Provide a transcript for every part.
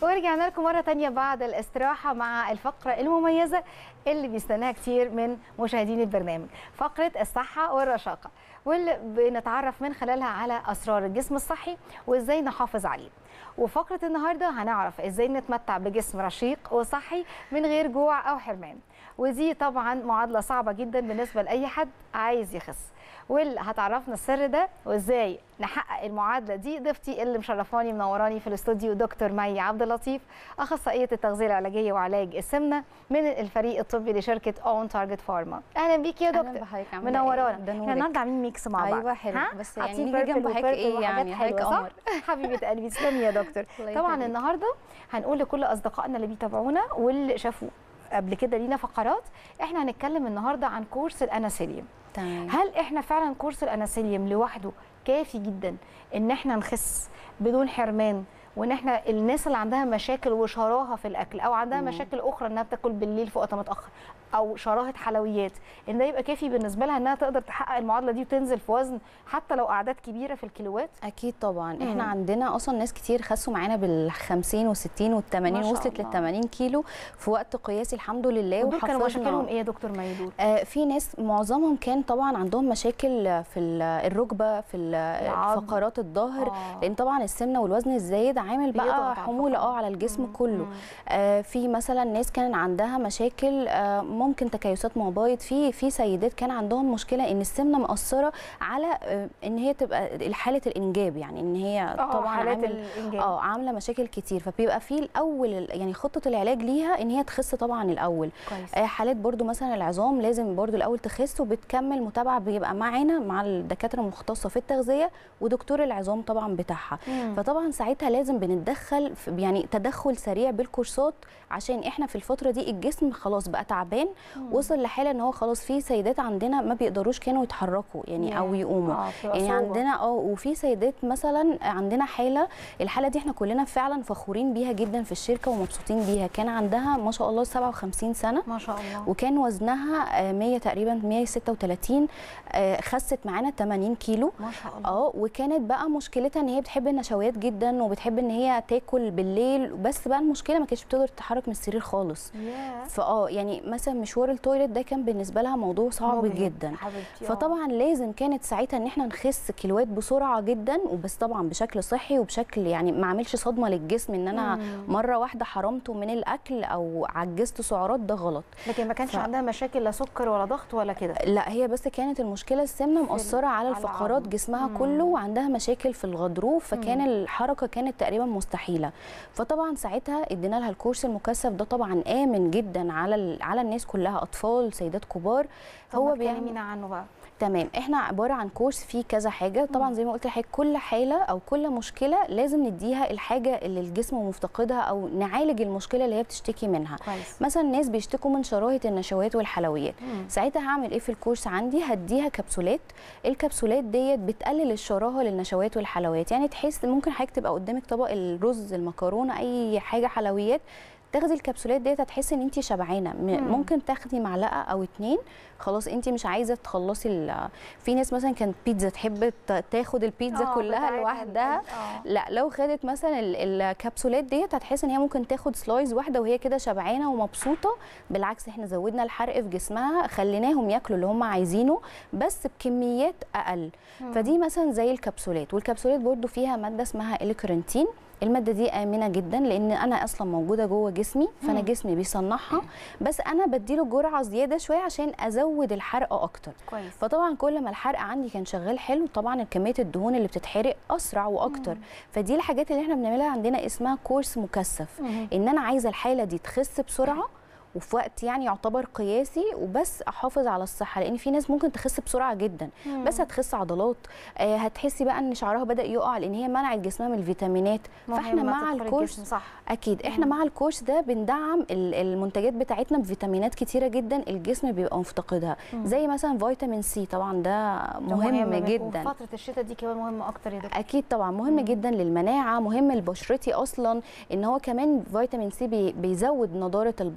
ورجعنا لكم مرة تانية بعد الاستراحة مع الفقرة المميزة اللي بيستناها كتير من مشاهدين البرنامج فقرة الصحة والرشاقة واللي بنتعرف من خلالها على أسرار الجسم الصحي وإزاي نحافظ عليه وفقرة النهاردة هنعرف إزاي نتمتع بجسم رشيق وصحي من غير جوع أو حرمان ودي طبعا معادلة صعبة جدا بالنسبة لأي حد عايز يخس واللي هتعرفنا السر ده وازاي نحقق المعادله دي ضيفتي اللي مشرفاني منوراني في الاستوديو دكتور مي عبد اللطيف اخصائيه التغذيه العلاجيه وعلاج السمنه من الفريق الطبي لشركه اون تارجت فارما اهلا بيكي يا اهلا دكتور بحضرتك عامله منورانا إيه؟ ده احنا نورك. النهارده عاملين ميكس مع بعض ايوه حلو ها؟ بس يعني حاطين نيجي purple جنب حضرتك وpurple ايه وحاجات يعني حضرتك حلوة، صح؟ قمر حبيبه قلبي تسلمي يا دكتور الله طبعا يخليك. النهارده هنقول لكل اصدقائنا اللي بيتابعونا واللي شافوا قبل كده لينا فقرات احنا هنتكلم النهارده عن كورس الاناسيليوم تمام هل احنا فعلا كورس الاناسيليوم لوحده كافي جدا ان احنا نخس بدون حرمان وان احنا الناس اللي عندها مشاكل وشراهه في الاكل او عندها مم. مشاكل اخرى انها بتاكل بالليل في وقت متاخر او شراهه حلويات ان ده يبقى كافي بالنسبه لها انها تقدر تحقق المعادله دي وتنزل في وزن حتى لو اعداد كبيره في الكيلوات اكيد طبعا مم. احنا عندنا اصلا ناس كتير خسوا معانا بال 50 وال60 وال80 ما شاء وصلت الله. لل 80 كيلو في وقت قياسي الحمد لله ودول كانوا وحافظنا. مشاكلهم ايه يا دكتور ميدول آه، في ناس معظمهم كان طبعا عندهم مشاكل في ال- الركبه في ال- العظم. فقرات الظهر آه. لان طبعا السمنه والوزن الزايد عامل بيضغط بقى على حموله الفقرات. اه على الجسم مم. كله مم. آه، في مثلا ناس كان عندها مشاكل آه، ممكن تكيسات مبايض في في سيدات كان عندهم مشكله ان السمنه مأثره على آه، ان هي تبقى حاله الانجاب يعني ان هي آه، طبعا حالات عامل الانجاب اه عامله مشاكل كتير فبيبقى في الاول يعني خطه العلاج ليها ان هي تخس طبعا الاول كويس آه، حالات برضو مثلا العظام لازم برضو الاول تخس وبتكمل متابعه بيبقى معانا مع الدكاتره المختصه في التغذيه ودكتور العظام طبعا بتاعها مم. فطبعا ساعتها لازم بنتدخل في يعني تدخل سريع بالكورسات عشان احنا في الفتره دي الجسم خلاص بقى تعبان مم. وصل لحاله ان هو خلاص في سيدات عندنا ما بيقدروش كانوا يتحركوا يعني او ياه. يقوموا آه، بتبقى يعني صعوبة. عندنا اه وفي سيدات مثلا عندنا حاله الحاله دي احنا كلنا فعلا فخورين بيها جدا في الشركه ومبسوطين بيها كان عندها ما شاء الله 57 سنه ما شاء الله وكان وزنها آه، 100 تقريبا 136 آه، خست معانا 80 كيلو ما شاء الله اه وكانت بقى مشكلتها ان هي بتحب النشويات جدا وبتحب ان هي تاكل بالليل بس بقى المشكله ما كانتش بتقدر تتحرك من السرير خالص ياه. فاه يعني مثلا مشوار التويليت ده كان بالنسبه لها موضوع صعب مجهد. جدا حبيبتي آه. فطبعا لازم كانت ساعتها ان احنا نخس كيلوات بسرعه جدا وبس طبعا بشكل صحي وبشكل يعني ما اعملش صدمه للجسم ان انا مم. مره واحده حرمته من الاكل او عجزت سعرات ده غلط لكن ما كانش ف- عندها مشاكل لا سكر ولا ضغط ولا كده لا هي بس كانت المشكله السمنه في مأثره على على الفقرات العظم. جسمها مم. كله وعندها مشاكل في الغضروف فكان مم. الحركه كانت تقريبا مستحيله فطبعا ساعتها ادينا لها الكورس المكثف ده طبعا امن جدا على ال- على الناس كلها اطفال سيدات كبار هو هو بيعمل بيعمل عنه بقى تمام احنا عباره عن كورس فيه كذا حاجه طبعا زي ما قلت لحضرتك كل حاله او كل مشكله لازم نديها الحاجه اللي الجسم مفتقدها او نعالج المشكله اللي هي بتشتكي منها كويس مثلا ناس بيشتكوا من شراهه النشويات والحلويات مم. ساعتها هعمل ايه في الكورس عندي هديها كبسولات الكبسولات ديت بتقلل الشراهه للنشويات والحلويات يعني تحس ممكن حضرتك تبقى قدامك طبق الرز المكرونه اي حاجه حلويات تاخدي الكبسولات ديت هتحسي ان انت شبعانه م- مم. ممكن تاخدي معلقه او اتنين خلاص انت مش عايزه تخلصي ال- في ناس مثلا كانت بيتزا تحب ت- تاخد البيتزا آه، كلها بتاعتها لوحدها ال- آه. لا لو خدت مثلا ال- الكبسولات ديت هتحس ان هي ممكن تاخد سلايز واحده وهي كده شبعانه ومبسوطه بالعكس احنا زودنا الحرق في جسمها خليناهم ياكلوا اللي هم عايزينه بس بكميات اقل فدي مثلا زي الكبسولات والكبسولات برضو فيها ماده اسمها الكرنتين الماده دي امنه جدا لان انا اصلا موجوده جوه جسمي فانا مم. جسمي بيصنعها بس انا بديله جرعه زياده شويه عشان ازود الحرق اكتر كويس فطبعا كل ما الحرق عندي كان شغال حلو طبعا كميه الدهون اللي بتتحرق اسرع واكتر فدي الحاجات اللي احنا بنعملها عندنا اسمها كورس مكثف مم. ان انا عايزه الحاله دي تخس بسرعه وفي وقت يعني يعتبر قياسي وبس احافظ على الصحه لان في ناس ممكن تخس بسرعه جدا مم. بس هتخس عضلات آه هتحسي بقى ان شعرها بدا يقع لان هي منعت جسمها من الفيتامينات فاحنا مهمة مع تدخل الكورس الجسم، صح اكيد احنا مم. مع الكورس ده بندعم ال- المنتجات بتاعتنا بفيتامينات كتيره جدا الجسم بيبقى مفتقدها مم. زي مثلا فيتامين سي طبعا ده ده مهم, من- جدا وفتره الشتاء دي كمان مهمه اكتر يا دكتور اكيد طبعا مهم مم. جدا للمناعه مهم لبشرتي اصلا ان هو كمان فيتامين سي بي بيزود نضاره البشره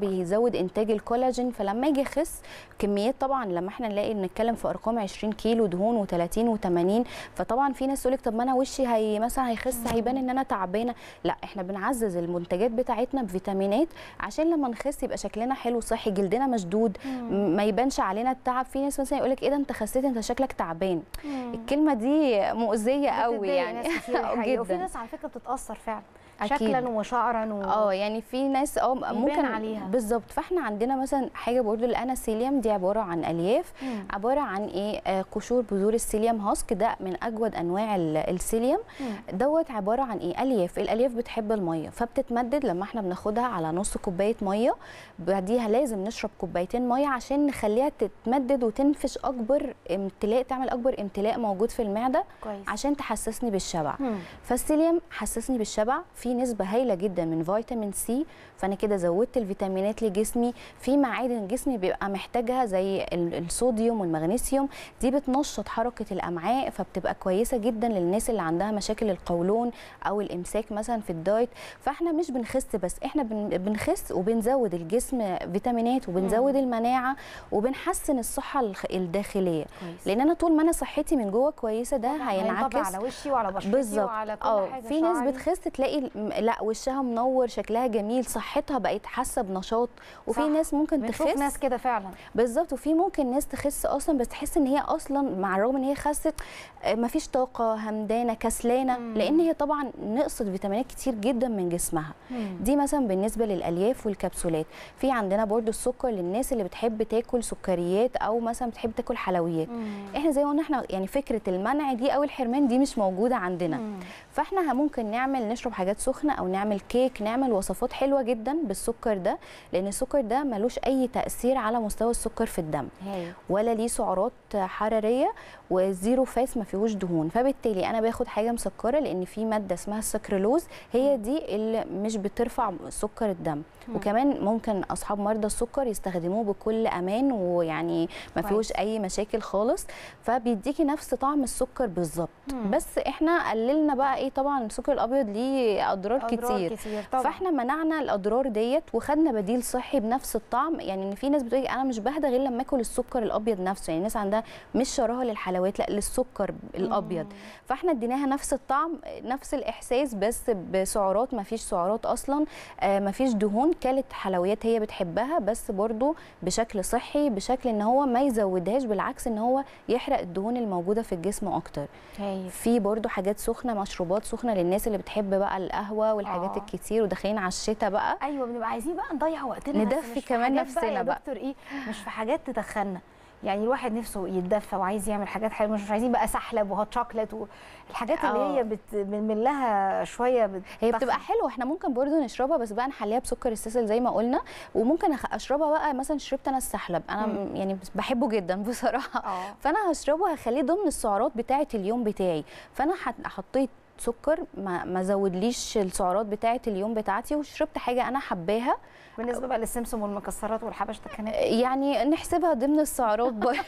بيزود انتاج الكولاجين فلما يجي يخس كميات طبعا لما احنا نلاقي نتكلم في ارقام 20 كيلو دهون و30 و80 فطبعا في ناس تقول لك طب ما انا وشي هي مثلا هيخس هيبان ان انا تعبانه لا احنا بنعزز المنتجات بتاعتنا بفيتامينات عشان لما نخس يبقى شكلنا حلو صحي جلدنا مشدود م- ما يبانش علينا التعب في ناس مثلا يقول لك ايه ده انت خسيت انت شكلك تعبان الكلمه دي مؤذيه قوي بتضايق يعني ناس كتير الحقيقة. وفي جدا ناس على فكره بتتاثر فعلا أكيد. شكلا وشعرا و... اه يعني في ناس اه ممكن عليها. بالظبط فاحنا عندنا مثلا حاجه برضو الاناسيليوم دي عباره عن الياف مم. عباره عن ايه آه قشور بذور السيليوم هاسك ده من اجود انواع ال- السيليوم مم. دوت عباره عن ايه الياف الالياف بتحب الميه فبتتمدد لما احنا بناخدها على نص كوبايه ميه بعديها لازم نشرب كوبايتين ميه عشان نخليها تتمدد وتنفش اكبر امتلاء تعمل اكبر امتلاء موجود في المعده كويس عشان تحسسني بالشبع مم. فالسيليوم حسسني بالشبع في نسبه هايله جدا من فيتامين سي فانا كده زودت الفيتامينات لجسمي في معادن جسمي بيبقى محتاجها زي ال- الصوديوم والمغنيسيوم دي بتنشط حركه الامعاء فبتبقى كويسه جدا للناس اللي عندها مشاكل القولون او الامساك مثلا في الدايت فاحنا مش بنخس بس احنا بن- بنخس وبنزود الجسم فيتامينات وبنزود المناعه وبنحسن الصحه الخ- الداخليه كويس لان انا طول ما انا صحتي من جوه كويسه ده طبعاً هينطبع هينعكس على وشي وعلى بشرتي بالظبط وعلى كل اه حاجه في ناس شعري. بتخس تلاقي م- لا وشها منور شكلها جميل صحتها بقت حاسه بنشاط وفي صح. ناس ممكن بنشوف تخس ناس كده فعلا بالظبط وفي ممكن ناس تخس اصلا بس تحس ان هي اصلا مع الرغم ان هي خست آه، مفيش طاقه همدانه كسلانه مم. لان هي طبعا نقصت فيتامينات كتير جدا من جسمها دي مثلا بالنسبه للالياف والكبسولات في عندنا برضو السكر للناس اللي بتحب تاكل سكريات او مثلا بتحب تاكل حلويات مم. احنا زي ما قلنا احنا يعني فكره المنع دي او الحرمان دي مش موجوده عندنا مم. فاحنا ممكن نعمل نشرب حاجات سخنه او نعمل كيك نعمل وصفات حلوه جدا بالسكر ده لان السكر ده ملوش اي تاثير على مستوى السكر في الدم هايل ولا ليه سعرات حراريه وزيرو فاس ما فيهوش دهون فبالتالي انا باخد حاجه مسكره لان في ماده اسمها السكرلوز هي دي اللي مش بترفع سكر الدم مم. وكمان ممكن اصحاب مرضى السكر يستخدموه بكل امان ويعني ما كويس. فيهوش اي مشاكل خالص فبيديكي نفس طعم السكر بالظبط مم. بس احنا قللنا بقى ايه طبعا السكر الابيض ليه اضرار, أضرار كتير كتير طبعا فاحنا منعنا الاضرار ديت وخدنا بديل صحي بنفس الطعم يعني ان في ناس بتقول انا مش بهدى غير لما اكل السكر الابيض نفسه يعني الناس عندها مش شراهه للحلويات لا للسكر الابيض مم. فاحنا اديناها نفس الطعم نفس الاحساس بس بسعرات ما فيش سعرات اصلا آه ما فيش دهون كانت حلويات هي بتحبها بس برضو بشكل صحي بشكل ان هو ما يزودهاش بالعكس ان هو يحرق الدهون الموجوده في الجسم اكتر هايل في برضو حاجات سخنه مشروبات سخنه للناس اللي بتحب بقى القهوه والحاجات آه. الكتير وداخلين على الشتاء بقى ايوه بنبقى عايزين بقى نضيع وقتنا بس ندفي مش في كمان حاجات بقى نفسنا يا بقى. دكتور ايه مش في حاجات تدخلنا يعني الواحد نفسه يتدفى وعايز يعمل حاجات حلوه مش عايزين بقى سحلب وهوت شوكليت والحاجات اللي آه. هي بت من لها شويه هي بتتخن. بتبقى حلوه احنا ممكن برضو نشربها بس بقى نحليها بسكر السيسل زي ما قلنا وممكن أخ- اشربها بقى مثلا شربت انا السحلب انا مم. يعني بحبه جدا بصراحه اه فانا هشربه هخليه ضمن السعرات بتاعه اليوم بتاعي فانا حط- حطيت سكر ما ما زودليش السعرات بتاعه اليوم بتاعتي وشربت حاجه انا حباها بالنسبه بقى للسمسم والمكسرات والحبش ده كانت يعني نحسبها ضمن السعرات برضه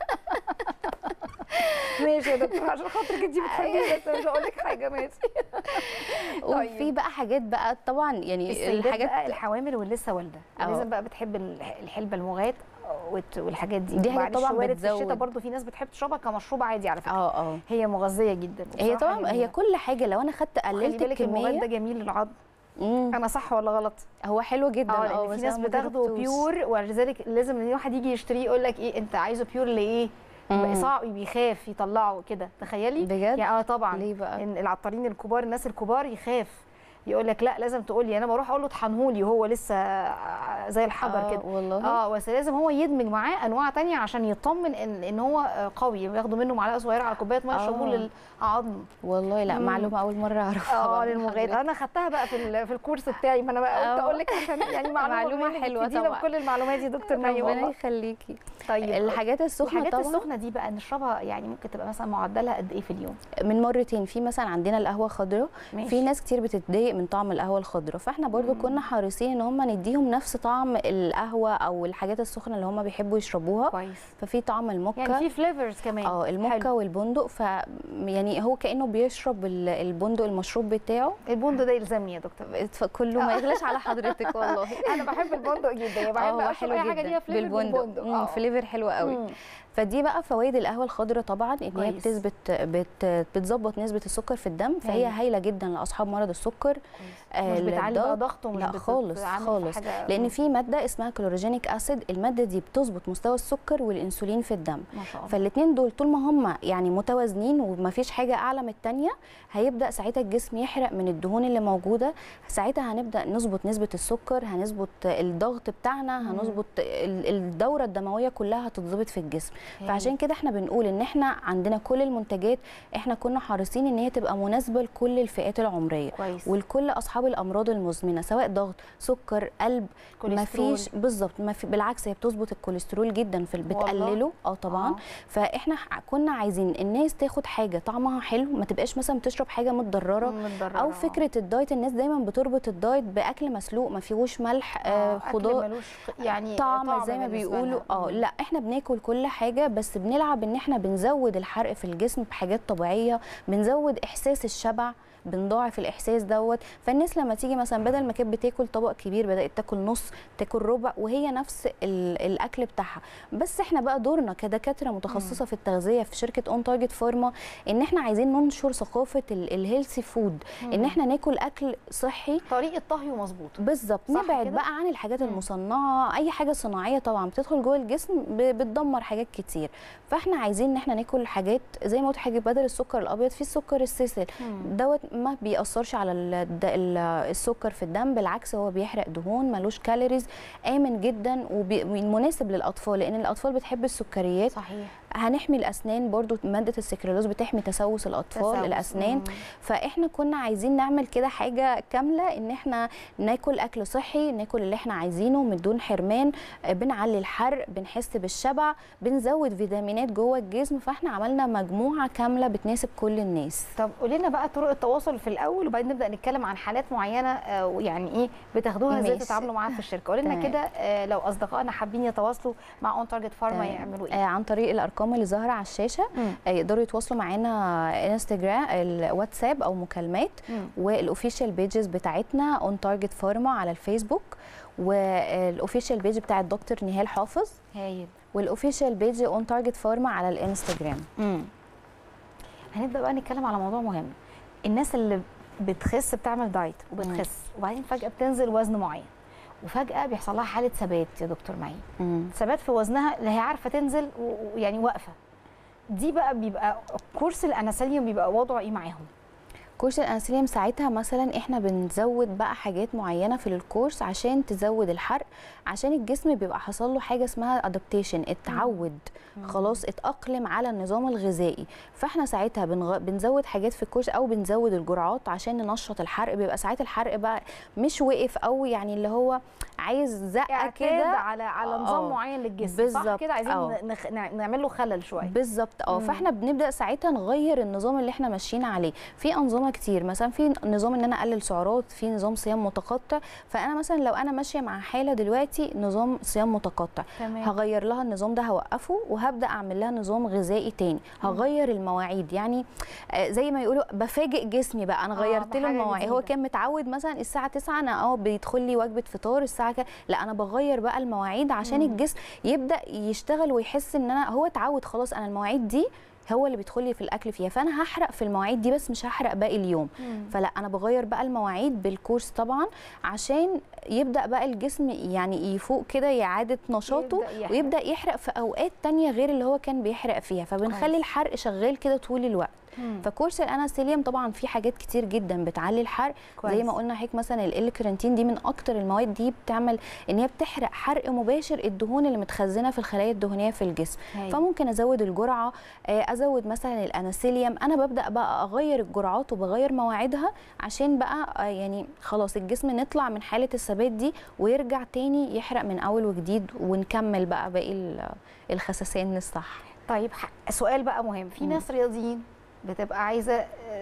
ماشي يا دكتور عشان خاطرك انت بتحبي بس مش هقول لك حاجه ماشي وفي بقى حاجات بقى طبعا يعني السيدات الحاجات بقى الحوامل واللي لسه والده اه. لازم بقى بتحب ال- الحلبه المغات وت- والحاجات دي دي حاجة وبعد طبعاً الشوارد في الشتاء بتزود. برضو في ناس بتحب تشربها كمشروب عادي على فكره اه اه هي مغذيه جدا هي بصراحة طبعا هي جميلة. كل حاجه لو انا خدت خلي قللت بالك المغات ده الكميه جميل للعظم مم. انا صح ولا غلط هو حلو جدا اه اه لان بس في ناس أنا ما بتاخده جربتوش. بيور ولذلك لازم ان واحد يجي يشتريه يقول لك ايه انت عايزه بيور لايه مم. صعب بيخاف يطلعه كده تخيلي بجد يعني اه طبعا ليه بقى ان العطارين الكبار الناس الكبار يخاف يقول لك لا لازم تقول لي انا بروح اقول له اطحنهولي وهو لسه زي الحجر آه كده والله اه بس لازم هو يدمج معاه انواع تانية عشان يطمن ان ان هو آه، قوي ياخدوا منه معلقه صغيره على كوبايه ميه يشربوه آه. للعظم والله لا مم. معلومه اول مره اعرفها اه بقى من للمغات حضرتك. انا خدتها بقى في ال- في الكورس بتاعي ما انا بقى قلت آه. اقول لك عشان يعني معلومه معلومة منك حلوة تفيدينا طبعا. بكل المعلومات دي دكتور مي ربنا والله يخليكي طيب الحاجات السخنه الحاجات طبعا السخنه دي بقى نشربها يعني ممكن تبقى مثلا معدلها قد ايه في اليوم من مرتين في مثلا عندنا القهوه خضراء في ناس كتير بتتضايق من طعم القهوه الخضراء فاحنا برضو كنا حريصين ان هم نديهم نفس طعم القهوه او الحاجات السخنه اللي هم بيحبوا يشربوها كويس ففي طعم الموكا يعني في فليفرز كمان اه الموكا حلو. والبندق ف يعني هو كانه بيشرب ال- البندق المشروب بتاعه البندق ده يلزمني يا دكتور فكله ما يغلاش على حضرتك والله انا بحب البندق جدا يعني بحب اه اشرب حلو اي حاجه جدا ليها فليفر بالبندق بالبندق مم، اه فليفر حلو قوي مم. فدي بقى فوائد القهوه الخضراء طبعا ان هي كويس. بتثبت بت بتظبط نسبه السكر في الدم فهي هايل. هايله جدا لاصحاب مرض السكر كويس. مش بتعلي بقى ضغط ومش لا بت- خالص بتعمل في خالص حاجة- لان في ماده اسمها كلوروجينيك اسيد الماده دي بتظبط مستوى السكر والانسولين في الدم ما شاء الله فالاثنين دول طول ما هم يعني متوازنين وما فيش حاجه اعلى من الثانيه هيبدا ساعتها الجسم يحرق من الدهون اللي موجوده ساعتها هنبدا نظبط نسبه السكر هنظبط الضغط بتاعنا مم. هنظبط ال- الدوره الدمويه كلها هتتظبط في الجسم هايل. فعشان كده احنا بنقول ان احنا عندنا كل المنتجات احنا كنا حريصين ان هي تبقى مناسبه لكل الفئات العمريه كويس ولكل اصحاب الامراض المزمنه سواء ضغط سكر قلب ما كوليسترول. فيش بالظبط ما في بالعكس هي بتظبط الكوليسترول جدا في والله؟ بتقلله اه طبعا آه. فاحنا ح- كنا عايزين الناس تاخد حاجه طعمها حلو ما تبقاش مثلا بتشرب حاجه متضرره متضررة، او آه. فكره الدايت الناس دايما بتربط الدايت باكل مسلوق ما فيهوش ملح آه أكل خضار ملوش يعني طعم زي ما بالنسبة بيقولوا لها. اه مم. لا احنا بناكل كل حاجه بس بنلعب ان احنا بنزود الحرق في الجسم بحاجات طبيعيه بنزود احساس الشبع بنضاعف الاحساس دوت فالناس لما تيجي مثلا بدل ما كانت بتاكل طبق كبير بدات تاكل نص تاكل ربع وهي نفس ال- الاكل بتاعها بس احنا بقى دورنا كدكاتره متخصصه في التغذيه في شركه اون تارجت فارما ان احنا عايزين ننشر ثقافه الهيلثي فود ان مم. احنا ناكل اكل صحي طريقه طهيه مظبوطه بالظبط صح نبعد كده؟ بقى عن الحاجات مم. المصنعه اي حاجه صناعيه طبعا بتدخل جوه الجسم ب- بتدمر حاجات كتير فاحنا عايزين ان احنا ناكل حاجات زي ما قلت حاجه بدل السكر الابيض في السكر السيسل دوت ما بيأثرش على ال- الد- ال- السكر في الدم بالعكس هو بيحرق دهون ملوش كالوريز امن جدا ومناسب للاطفال لان الاطفال بتحب السكريات صحيح هنحمي الاسنان برضو ماده السكريلوز بتحمي تسوس الاطفال تسوس. الاسنان مم. فاحنا كنا عايزين نعمل كده حاجه كامله ان احنا ناكل اكل صحي ناكل اللي احنا عايزينه من دون حرمان آه، بنعلي الحرق بنحس بالشبع بنزود فيتامينات جوه الجسم فاحنا عملنا مجموعه كامله بتناسب كل الناس طب قولي لنا بقى طرق التواصل في الاول وبعدين نبدا نتكلم عن حالات معينه آه، ويعني ايه بتاخدوها ازاي ماشي. تتعاملوا معاها في الشركه قولي لنا تمام. كده آه، لو اصدقائنا حابين يتواصلوا مع اون تارجت فارما تمام. يعملوا آه، ايه عن طريق الارقام اللي ظاهره على الشاشه مم. آه، يقدروا يتواصلوا معانا انستجرام الواتساب او مكالمات مم. والاوفيشال بيجز بتاعتنا اون تارجت فارما على الفيسبوك والاوفيشال بيج بتاع الدكتور نهال حافظ هايل والاوفيشال بيج اون تارجت فارما على الانستجرام مم. هنبدا بقى نتكلم على موضوع مهم الناس اللي بتخس بتعمل دايت وبتخس وبعدين فجاه بتنزل وزن معين وفجاه بيحصل لها حاله ثبات يا دكتور معين ثبات في وزنها لا هي عارفه تنزل و- ويعني واقفه دي بقى بيبقى كورس الاناسيليوم بيبقى وضعه ايه معاهم كورس الانسولين ساعتها مثلا احنا بنزود بقى حاجات معينه في الكورس عشان تزود الحرق عشان الجسم بيبقى حصل له حاجه اسمها ادابتيشن اتعود خلاص اتاقلم على النظام الغذائي فاحنا ساعتها بنغ... بنزود حاجات في الكورس او بنزود الجرعات عشان ننشط الحرق بيبقى ساعات الحرق بقى مش وقف او يعني اللي هو عايز زقه اعتاد كده على على نظام آه. معين للجسم صح بالظبط. كده عايزين آه. نخ... نع- نعمل له خلل شويه بالظبط اه مم. فاحنا بنبدا ساعتها نغير النظام اللي احنا ماشيين عليه في انظمه كتير مثلا في نظام ان انا اقلل سعرات في نظام صيام متقطع فانا مثلا لو انا ماشيه مع حاله دلوقتي نظام صيام متقطع تمام هغير لها النظام ده هوقفه وهبدا اعمل لها نظام غذائي تاني هغير المواعيد يعني آه، زي ما يقولوا بفاجئ جسمي بقى انا آه، غيرت له بحاجة المواعيد هو جديدة. كان متعود مثلا الساعه 9 انا اه بيدخل لي وجبه فطار الساعه كده لا انا بغير بقى المواعيد عشان مم. الجسم يبدا يشتغل ويحس ان انا هو اتعود خلاص انا المواعيد دي هو اللي بيدخل لي في الاكل فيها فانا هحرق في المواعيد دي بس مش هحرق باقي اليوم مم. فلا انا بغير بقى المواعيد بالكورس طبعا عشان يبدا بقى الجسم يعني يفوق كده اعاده نشاطه يبدأ يحرق. ويبدا يحرق في اوقات تانية غير اللي هو كان بيحرق فيها فبنخلي كويس. الحرق شغال كده طول الوقت مم. فكورس الاناسيليوم طبعا في حاجات كتير جدا بتعلي الحرق زي كويس. ما قلنا هيك مثلا الالكرنتين دي من اكتر المواد دي بتعمل ان هي بتحرق حرق مباشر الدهون اللي متخزنه في الخلايا الدهنيه في الجسم هايل. فممكن ازود الجرعه آه، ازود مثلا الاناسيليوم انا ببدا بقى اغير الجرعات وبغير مواعيدها عشان بقى آه، يعني خلاص الجسم نطلع من حاله الثبات دي ويرجع تاني يحرق من اول وجديد ونكمل بقى باقي ال- الخسسان الصح طيب ح- سؤال بقى مهم في مم. ناس رياضيين بتبقى عايزه آه،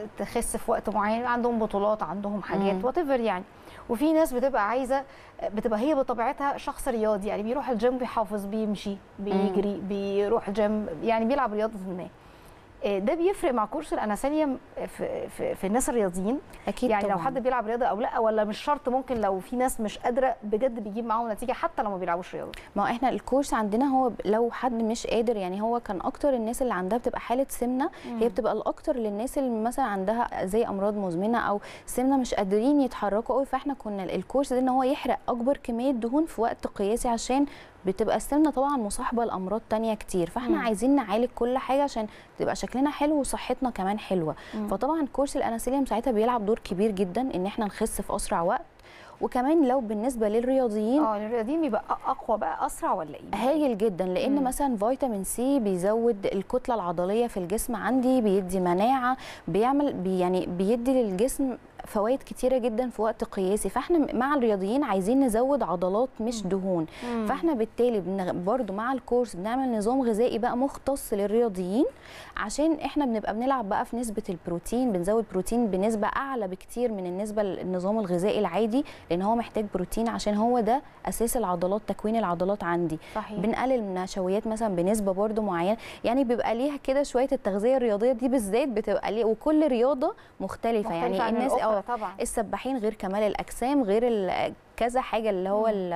تخس في وقت معين عندهم بطولات عندهم حاجات مم. وات يعني وفي ناس بتبقى عايزه بتبقى هي بطبيعتها شخص رياضي يعني بيروح الجيم بيحافظ بيمشي بيجري بيروح الجيم يعني بيلعب رياضه ما آه، ده بيفرق مع كورس الاناسيليوم في, في, في الناس الرياضيين اكيد يعني طبعا. لو حد بيلعب رياضه او لا ولا مش شرط ممكن لو في ناس مش قادره بجد بيجيب معاهم نتيجه حتى لو ما بيلعبوش رياضه ما هو احنا الكورس عندنا هو ب- لو حد مش قادر يعني هو كان اكتر الناس اللي عندها بتبقى حاله سمنه هي بتبقى الاكتر للناس اللي مثلا عندها زي امراض مزمنه او سمنه مش قادرين يتحركوا قوي فاحنا كنا الكورس ده ان هو يحرق اكبر كميه دهون في وقت قياسي عشان بتبقى السمنه طبعا مصاحبه لامراض تانية كتير فاحنا مم. عايزين نعالج كل حاجه عشان تبقى شكلنا حلو وصحتنا كمان حلوه مم. فطبعا كورس الاناسيليوم ساعتها بيلعب دور كبير جدا ان احنا نخس في اسرع وقت وكمان لو بالنسبه للرياضيين اه الرياضيين بيبقى أ- اقوى بقى اسرع ولا ايه هايل جدا لان مم. مثلا فيتامين سي بيزود الكتله العضليه في الجسم عندي بيدي مناعه بيعمل بي يعني بيدي للجسم فوائد كتيره جدا في وقت قياسي فاحنا مع الرياضيين عايزين نزود عضلات مش دهون مم. فاحنا بالتالي بن- برضو مع الكورس بنعمل نظام غذائي بقى مختص للرياضيين عشان احنا بنبقى بنلعب بقى في نسبه البروتين بنزود بروتين بنسبه اعلى بكتير من النسبه للنظام الغذائي العادي لان هو محتاج بروتين عشان هو ده اساس العضلات تكوين العضلات عندي صحيح بنقلل من النشويات مثلا بنسبه برضو معينه يعني بيبقى ليها كده شويه التغذيه الرياضيه دي بالذات بتبقى ليه وكل رياضه مختلفه, مختلفة يعني عن الناس الأخرى اه طبعا السباحين غير كمال الاجسام غير ال- كذا حاجه اللي هو ال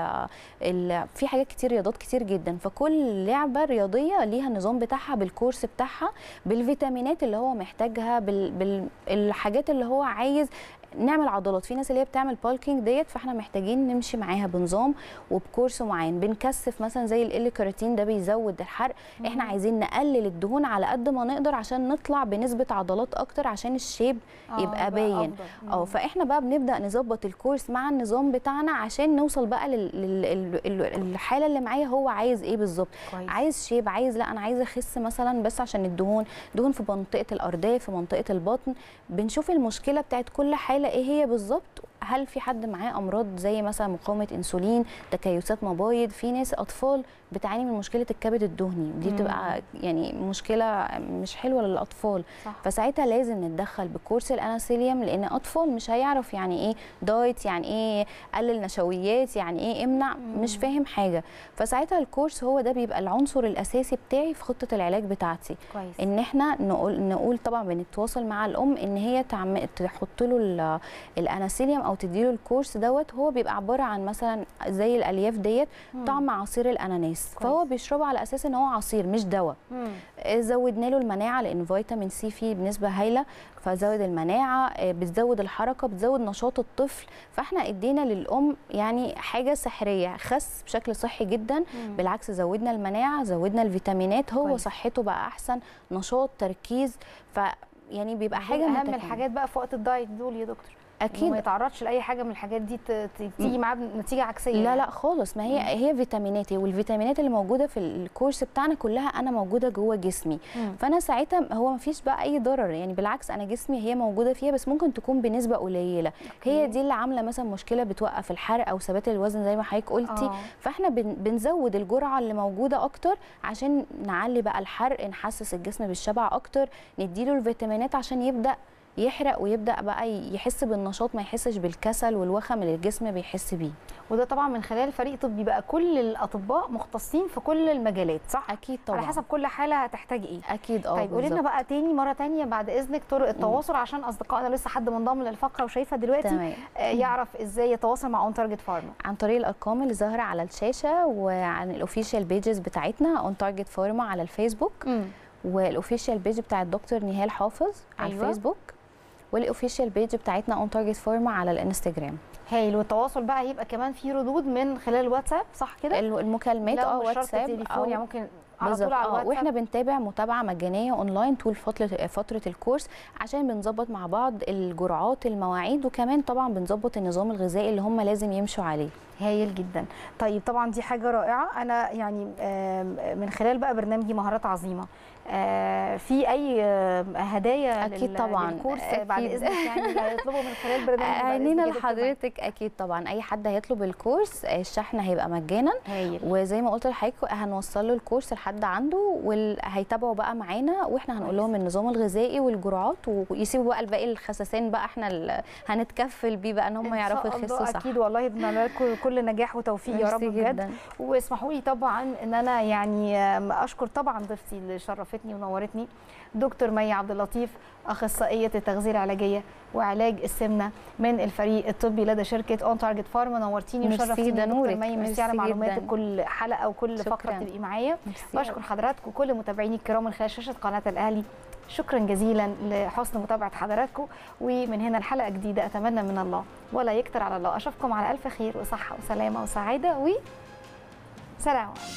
ال في حاجات كتير رياضات كتير جدا فكل لعبه رياضيه ليها النظام بتاعها بالكورس بتاعها بالفيتامينات اللي هو محتاجها بال بالحاجات اللي هو عايز نعمل عضلات في ناس اللي هي بتعمل بالكينج ديت فاحنا محتاجين نمشي معاها بنظام وبكورس معين بنكثف مثلا زي ال كارotين ده بيزود الحرق احنا عايزين نقلل الدهون على قد ما نقدر عشان نطلع بنسبه عضلات اكتر عشان الشيب آه، يبقى باين. أفضل. اه مم. فاحنا بقى بنبدا نظبط الكورس مع النظام بتاعنا عشان نوصل بقى لل- لل- لل- الحاله اللي معايا هو عايز ايه بالظبط كويس. عايز شيب عايز لا انا عايزه اخس مثلا بس عشان الدهون دهون في منطقه الارداف في منطقه البطن بنشوف المشكله بتاعت كل حاله ايه هي بالظبط هل في حد معاه امراض زي مثلا مقاومه انسولين تكيسات مبايض في ناس اطفال بتعاني من مشكله الكبد الدهني دي مم. بتبقى يعني مشكله مش حلوه للاطفال صح. فساعتها لازم نتدخل بكورس الاناسيليوم لان اطفال مش هيعرف يعني ايه دايت يعني ايه قلل نشويات يعني ايه امنع مم. مش فاهم حاجه فساعتها الكورس هو ده بيبقى العنصر الاساسي بتاعي في خطه العلاج بتاعتي كويس ان احنا نقول نقول طبعا بنتواصل مع الام ان هي تعم... تحط له ال- الاناسيليوم او تديله الكورس دوت هو بيبقى عباره عن مثلا زي الالياف ديت مم. طعم عصير الاناناس فهو كويس. بيشربه على اساس ان هو عصير مش دواء مم. زودنا له المناعه لان فيتامين سي فيه بنسبه هايله فزود المناعه آه، بتزود الحركه بتزود نشاط الطفل فاحنا ادينا للام يعني حاجه سحريه خس بشكل صحي جدا مم. بالعكس زودنا المناعه زودنا الفيتامينات هو كويس. صحته بقى احسن نشاط تركيز ف يعني بيبقى دول حاجه اهم متكاملة. الحاجات بقى في وقت الدايت دول يا دكتور إنه اكيد ما يتعرضش لاي حاجه من الحاجات دي ت- ت- تيجي معاه بنتيجه عكسيه لا يعني. لا خالص ما هي هي فيتامينات والفيتامينات اللي موجوده في الكورس بتاعنا كلها انا موجوده جوه جسمي مم. فانا ساعتها هو ما فيش بقى اي ضرر يعني بالعكس انا جسمي هي موجوده فيها بس ممكن تكون بنسبه قليله هي دي اللي عامله مثلا مشكله بتوقف الحرق او ثبات الوزن زي ما حضرتك قلتي آه. فاحنا بن بنزود الجرعه اللي موجوده اكتر عشان نعلي بقى الحرق نحسس الجسم بالشبع اكتر نديله الفيتامينات عشان يبدا يحرق ويبدا بقى يحس بالنشاط ما يحسش بالكسل والوخم اللي الجسم بيحس بيه وده طبعا من خلال فريق طبي بقى كل الاطباء مختصين في كل المجالات صح اكيد طبعا على حسب كل حاله هتحتاج ايه اكيد اه طيب قولي لنا بالظبط. بقى تاني مره تانية بعد اذنك طرق التواصل عشان اصدقائنا لسه حد منضم للفقره وشايفه دلوقتي تمام آه، يعرف ازاي يتواصل مع اون تارجت فارما عن طريق الارقام اللي ظاهره على الشاشه وعن الاوفيشال بيجز بتاعتنا اون تارجت فارما على الفيسبوك والاوفيشال بيج بتاع الدكتور نهال حافظ على أيوة. الفيسبوك والاوفيشال بيج بتاعتنا اون تارجت فارما على الانستجرام هايل والتواصل بقى هيبقى كمان في ردود من خلال الواتساب صح كده ال- المكالمات لو اه مش شرط واتساب تليفون يعني أو ممكن على بالظبط طول على اه الواتساب واحنا بنتابع متابعه مجانيه اونلاين طول فتره فتره الكورس عشان بنظبط مع بعض الجرعات المواعيد وكمان طبعا بنظبط النظام الغذائي اللي هم لازم يمشوا عليه هايل جدا طيب طبعا دي حاجه رائعه انا يعني آم، من خلال بقى برنامجي مهارات عظيمه آه، في اي آه، هدايا أكيد لل- طبعاً، للكورس بعد أكيد. اذنك يعني اللي هيطلبوا من خلال برنامج بعد عينينا إذنك يا دكتور مي. لحضرتك اكيد طبعا اي حد هيطلب الكورس الشحن هيبقى مجانا هايل وزي ما قلت لحضرتك هنوصل له الكورس لحد عنده وهيتابعوا بقى معانا واحنا هنقول لهم النظام الغذائي والجرعات ويسيبوا بقى الباقي الخساسين بقى احنا اللي هنتكفل بيه بقى ان هم إن يعرفوا شاء الله يخسوا صح اكيد والله اتمنى لكم كل نجاح وتوفيق يا رب ميرسي بجد جدا واسمحوا لي طبعا ان انا يعني آم، اشكر طبعا ضيفتي اللي شرفتني ونورتني دكتور مي عبد اللطيف اخصائيه التغذيه العلاجيه وعلاج السمنه من الفريق الطبي لدى شركه اون تارجت فارما نورتيني ميرسي، وشرفتيني ده يا دكتور نورك. مي ميرسي ميرسي على معلوماتك جداً. كل حلقه وكل فقره شكراً. بتبقي معايا ميرسي. بشكر حضراتكم وكل متابعيني الكرام من خلال شاشه قناه الاهلي شكرا جزيلا لحسن متابعه حضراتكم ومن هنا الحلقه جديده اتمنى من الله ولا يكتر على الله اشوفكم على الف خير وصحه وسلامه وسعاده و سلام عليكم